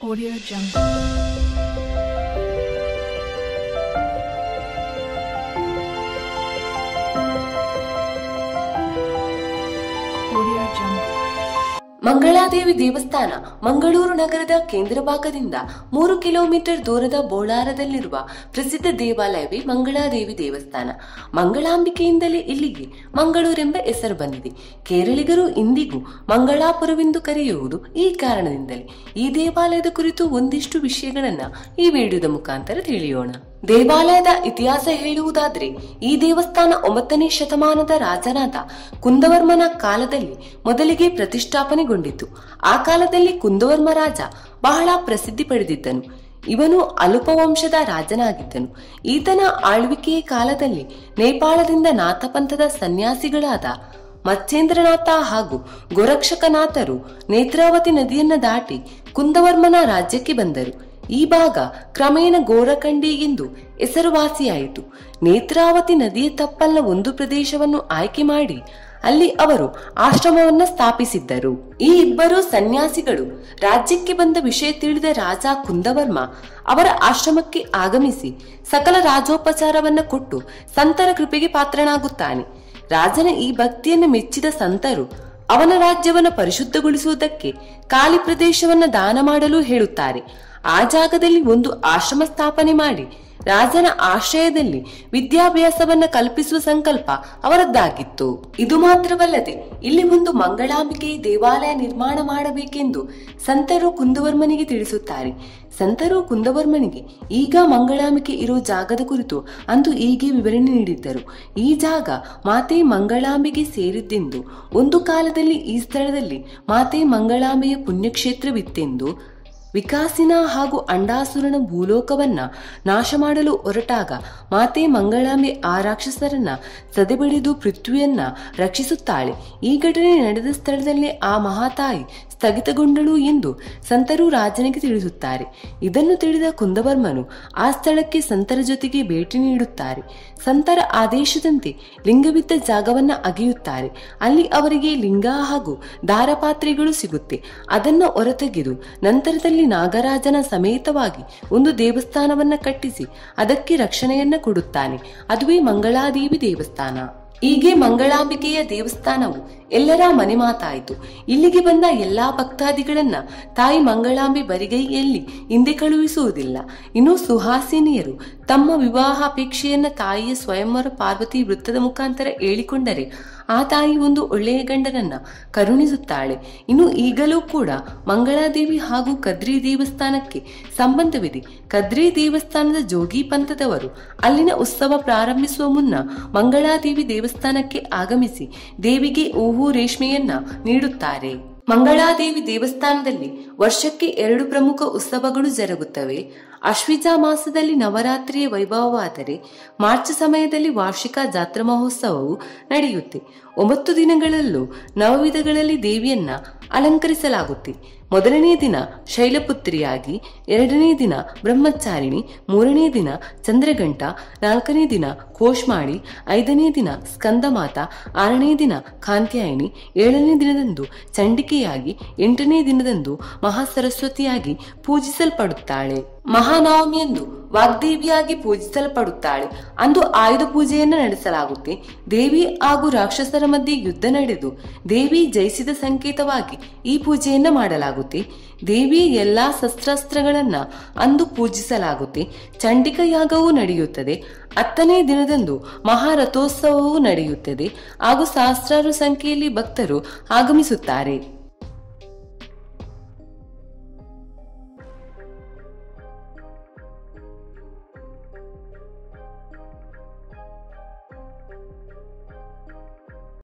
Audio Jungle. Audio Jungle. Mangaladevi ದೇವಸ್ಥಾನ ಮಂಗಳೂರು ನಗರದ ಕೇಂದ್ರ ಭಾಗದಿಂದ ಮೂರು ಕಿಲೋಮೀಟರ್ ದೂರದ ಬೋಳಾರದಲ್ಲಿರುವ ಪ್ರಸಿದ್ಧ ದೇವಾಲಯವೇ ಮಂಗಳಾದೇವಿ ದೇವಸ್ಥಾನ ಮಂಗಳಾಂಬಿಕೆಯಿಂದಲೇ ಇಲ್ಲಿಗೆ ಮಂಗಳೂರೆಂಬ ಹೆಸರು ಬಂದಿದೆ ಕೇರಳಿಗರು ಇಂದಿಗೂ ಮಂಗಳಾಪುರವೆಂದು ಕರೆಯುವುದು ಈ ಕಾರಣದಿಂದಲೇ ಈ ದೇವಾಲಯದ ಕುರಿತು ಒಂದಿಷ್ಟು ವಿಷಯಗಳನ್ನ ಈ ವಿಡಿಯೋದ ಮುಖಾಂತರ ತಿಳಿಯೋಣ ದೇವಾಲಯದ ಇತಿಹಾಸ ಹೇಳುವುದಾದ್ರೆ ಈ ದೇವಸ್ಥಾನ ಒಂಬತ್ತನೇ ಶತಮಾನದ ರಾಜನಾದ ಕುಂದವರ್ಮನ ಕಾಲದಲ್ಲಿ ಮೊದಲಿಗೆ ಪ್ರತಿಷ್ಠಾಪನೆಗೊಂಡಿತು ಆ ಕಾಲದಲ್ಲಿ ಕುಂದವರ್ಮ ರಾಜ ಬಹಳ ಪ್ರಸಿದ್ಧಿ ಪಡೆದಿದ್ದನು ಇವನು ಅಲುಪವಂಶದ ರಾಜನಾಗಿದ್ದನು ಈತನ ಆಳ್ವಿಕೆಯ ಕಾಲದಲ್ಲಿ ನೇಪಾಳದಿಂದ ನಾಥಪಂಥದ ಸನ್ಯಾಸಿಗಳಾದ ಮತ್ಸ್ಯೇಂದ್ರನಾಥ ಹಾಗೂ ಗೋರಕ್ಷಕನಾಥರು ನೇತ್ರಾವತಿ ನದಿಯನ್ನ ದಾಟಿ ಕುಂದವರ್ಮನ ರಾಜ್ಯಕ್ಕೆ ಬಂದರು ಈ ಭಾಗ ಕ್ರಮೇಣ ಗೋರಖಂಡಿ ಎಂದು ಹೆಸರುವಾಸಿಯಾಯಿತು ನೇತ್ರಾವತಿ ನದಿಯ ತಪ್ಪಲ್ನ ಒಂದು ಪ್ರದೇಶವನ್ನು ಆಯ್ಕೆ ಮಾಡಿ ಅಲ್ಲಿ ಅವರು ಆಶ್ರಮವನ್ನ ಸ್ಥಾಪಿಸಿದ್ದರು ಈ ಇಬ್ಬರು ಸನ್ಯಾಸಿಗಳು ರಾಜ್ಯಕ್ಕೆ ಬಂದ ವಿಷಯ ತಿಳಿದ ರಾಜ ಕುಂದವರ್ಮ ಅವರ ಆಶ್ರಮಕ್ಕೆ ಆಗಮಿಸಿ ಸಕಲ ರಾಜೋಪಚಾರವನ್ನ ಕೊಟ್ಟು ಸಂತರ ಕೃಪೆಗೆ ಪಾತ್ರನಾಗುತ್ತಾನೆ ರಾಜನ ಈ ಭಕ್ತಿಯನ್ನು ಮೆಚ್ಚಿದ ಸಂತರು ಅವನ ರಾಜ್ಯವನ್ನು ಪರಿಶುದ್ಧಗೊಳಿಸುವುದಕ್ಕೆ ಖಾಲಿ ಪ್ರದೇಶವನ್ನ ದಾನ ಮಾಡಲು ಹೇಳುತ್ತಾರೆ ಆ ಜಾಗದಲ್ಲಿ ಒಂದು ಆಶ್ರಮ ಸ್ಥಾಪನೆ ಮಾಡಿ ರಾಜನ ಆಶ್ರಯದಲ್ಲಿ ವಿದ್ಯಾಭ್ಯಾಸವನ್ನ ಕಲ್ಪಿಸುವ ಸಂಕಲ್ಪ ಅವರದ್ದಾಗಿತ್ತು ಇದು ಮಾತ್ರವಲ್ಲದೆ ಇಲ್ಲಿ ಒಂದು ಮಂಗಳಾಂಬಿಕೆ ದೇವಾಲಯ ನಿರ್ಮಾಣ ಮಾಡಬೇಕೆಂದು ಸಂತರು ಕುಂದವರ್ಮನಿಗೆ ತಿಳಿಸುತ್ತಾರೆ ಸಂತರು ಕುಂದವರ್ಮನಿಗೆ ಈಗ ಮಂಗಳಾಂಬಿಕೆ ಇರೋ ಜಾಗದ ಕುರಿತು ಅಂದು ಹೀಗೆ ವಿವರಣೆ ನೀಡಿದ್ದರು ಈ ಜಾಗ ಮಾತೆ ಮಂಗಳಾಂಬೆಗೆ ಸೇರಿದ್ದೆಂದು ಒಂದು ಕಾಲದಲ್ಲಿ ಈ ಸ್ಥಳದಲ್ಲಿ ಮಾತೆ ಮಂಗಳಾಂಬೆಯ ಪುಣ್ಯಕ್ಷೇತ್ರವಿತ್ತೆಂದು ವಿಕಾಸಿನ ಹಾಗೂ ಅಂಡಾಸುರನ ಭೂಲೋಕವನ್ನ ನಾಶ ಮಾಡಲು ಹೊರಟಾಗ ಮಾತೆ ಮಂಗಳಾಂಬೆ ಆ ರಾಕ್ಷಸರನ್ನ ಸದೆಬಡಿದು ಪೃಥ್ವಿಯನ್ನ ರಕ್ಷಿಸುತ್ತಾಳೆ ಈ ಘಟನೆ ನಡೆದ ಸ್ಥಳದಲ್ಲೇ ಆ ಮಹಾತಾಯಿ ಸ್ಥಗಿತಗೊಂಡಳು ಎಂದು ಸಂತರು ರಾಜನಿಗೆ ತಿಳಿಸುತ್ತಾರೆ ಇದನ್ನು ತಿಳಿದ ಕುಂದವರ್ಮನು ಆ ಸ್ಥಳಕ್ಕೆ ಸಂತರ ಜೊತೆಗೆ ಭೇಟಿ ನೀಡುತ್ತಾರೆ ಸಂತರ ಆದೇಶದಂತೆ ಲಿಂಗವಿದ್ದ ಜಾಗವನ್ನ ಅಗೆಯುತ್ತಾರೆ ಅಲ್ಲಿ ಅವರಿಗೆ ಲಿಂಗ ಹಾಗೂ ದಾರಪಾತ್ರೆಗಳು ಸಿಗುತ್ತೆ ಅದನ್ನ ಹೊರತೆಗೆದು ನಂತರದಲ್ಲಿ ನಾಗರಾಜನ ಸಮೇತವಾಗಿ ಒಂದು ದೇವಸ್ಥಾನವನ್ನ ಕಟ್ಟಿಸಿ ಅದಕ್ಕೆ ರಕ್ಷಣೆಯನ್ನ ಕೊಡುತ್ತಾನೆ ಅದುವೇ ಮಂಗಳಾದೇವಿ ದೇವಸ್ಥಾನ ಹೀಗೆ ಮಂಗಳಾಂಬಿಕೆಯ ದೇವಸ್ಥಾನವು ಎಲ್ಲರ ಮನೆ ಮಾತಾಯಿತು ಇಲ್ಲಿಗೆ ಬಂದ ಎಲ್ಲಾ ಭಕ್ತಾದಿಗಳನ್ನ ತಾಯಿ ಮಂಗಳಾಂಬೆ ಬರಿಗೈಯಲ್ಲಿ ಹಿಂದೆ ಕಳುಹಿಸುವುದಿಲ್ಲ ಇನ್ನು ಸುಹಾಸಿನಿಯರು ತಮ್ಮ ವಿವಾಹ ಅಪೇಕ್ಷೆಯನ್ನ ತಾಯಿಯ ಸ್ವಯಂವರ ಪಾರ್ವತಿ ವೃತ್ತದ ಮುಖಾಂತರ ಹೇಳಿಕೊಂಡರೆ ಆ ತಾಯಿ ಒಂದು ಒಳ್ಳೆಯ ಗಂಡನನ್ನ ಕರುಣಿಸುತ್ತಾಳೆ ಇನ್ನು ಈಗಲೂ ಕೂಡ ಮಂಗಳಾದೇವಿ ಹಾಗೂ ಕದ್ರಿ ದೇವಸ್ಥಾನಕ್ಕೆ ಸಂಬಂಧವಿದೆ ಕದ್ರಿ ದೇವಸ್ಥಾನದ ಜೋಗಿ ಪಂಥದವರು ಅಲ್ಲಿನ ಉತ್ಸವ ಪ್ರಾರಂಭಿಸುವ ಮುನ್ನ ಮಂಗಳಾದೇವಿ ದೇವಸ್ಥಾನಕ್ಕೆ ಆಗಮಿಸಿ ದೇವಿಗೆ ಹೂವು ರೇಷ್ಮೆಯನ್ನ ನೀಡುತ್ತಾರೆ ಮಂಗಳಾದೇವಿ ದೇವಸ್ಥಾನದಲ್ಲಿ ವರ್ಷಕ್ಕೆ ಎರಡು ಪ್ರಮುಖ ಉತ್ಸವಗಳು ಜರುಗುತ್ತವೆ ಅಶ್ವಿಜಾ ಮಾಸದಲ್ಲಿ ನವರಾತ್ರಿಯ ವೈಭವವಾದರೆ ಮಾರ್ಚ್ ಸಮಯದಲ್ಲಿ ವಾರ್ಷಿಕ ಜಾತ್ರಾ ಮಹೋತ್ಸವವು ನಡೆಯುತ್ತೆ ಒಂಬತ್ತು ದಿನಗಳಲ್ಲೂ ನವವಿಧಗಳಲ್ಲಿ ದೇವಿಯನ್ನ ಅಲಂಕರಿಸಲಾಗುತ್ತೆ ಮೊದಲನೇ ದಿನ ಶೈಲಪುತ್ರಿಯಾಗಿ ಎರಡನೇ ದಿನ ಬ್ರಹ್ಮಚಾರಿಣಿ ಮೂರನೇ ದಿನ ಚಂದ್ರಗಂಟ ನಾಲ್ಕನೇ ದಿನ ಕೋಶ್ಮಾಳಿ ಐದನೇ ದಿನ ಸ್ಕಂದಮಾತ ಆರನೇ ದಿನ ಕಾಂತ್ಯಾಯಿನಿ ಏಳನೇ ದಿನದಂದು ಚಂಡಿಕೆಯಾಗಿ ಎಂಟನೇ ದಿನದಂದು ಮಹಾಸರಸ್ವತಿಯಾಗಿ ಪೂಜಿಸಲ್ಪಡುತ್ತಾಳೆ ಮಹಾನವಮಿಯಂದು ವಾಗ್ದೇವಿಯಾಗಿ ಪೂಜಿಸಲ್ಪಡುತ್ತಾಳೆ ಅಂದು ಆಯುಧ ಪೂಜೆಯನ್ನು ನಡೆಸಲಾಗುತ್ತೆ ದೇವಿ ಹಾಗೂ ರಾಕ್ಷಸರ ಮಧ್ಯೆ ಯುದ್ಧ ನಡೆದು ದೇವಿ ಜಯಿಸಿದ ಸಂಕೇತವಾಗಿ ಈ ಪೂಜೆಯನ್ನ ಮಾಡಲಾಗುತ್ತೆ ದೇವಿ ಎಲ್ಲಾ ಶಸ್ತ್ರಾಸ್ತ್ರಗಳನ್ನ ಅಂದು ಪೂಜಿಸಲಾಗುತ್ತೆ ಚಂಡಿಕ ಯಾಗವೂ ನಡೆಯುತ್ತದೆ ಹತ್ತನೇ ದಿನದಂದು ಮಹಾರಥೋತ್ಸವವೂ ನಡೆಯುತ್ತದೆ ಹಾಗೂ ಸಹಸ್ರಾರು ಸಂಖ್ಯೆಯಲ್ಲಿ ಭಕ್ತರು ಆಗಮಿಸುತ್ತಾರೆ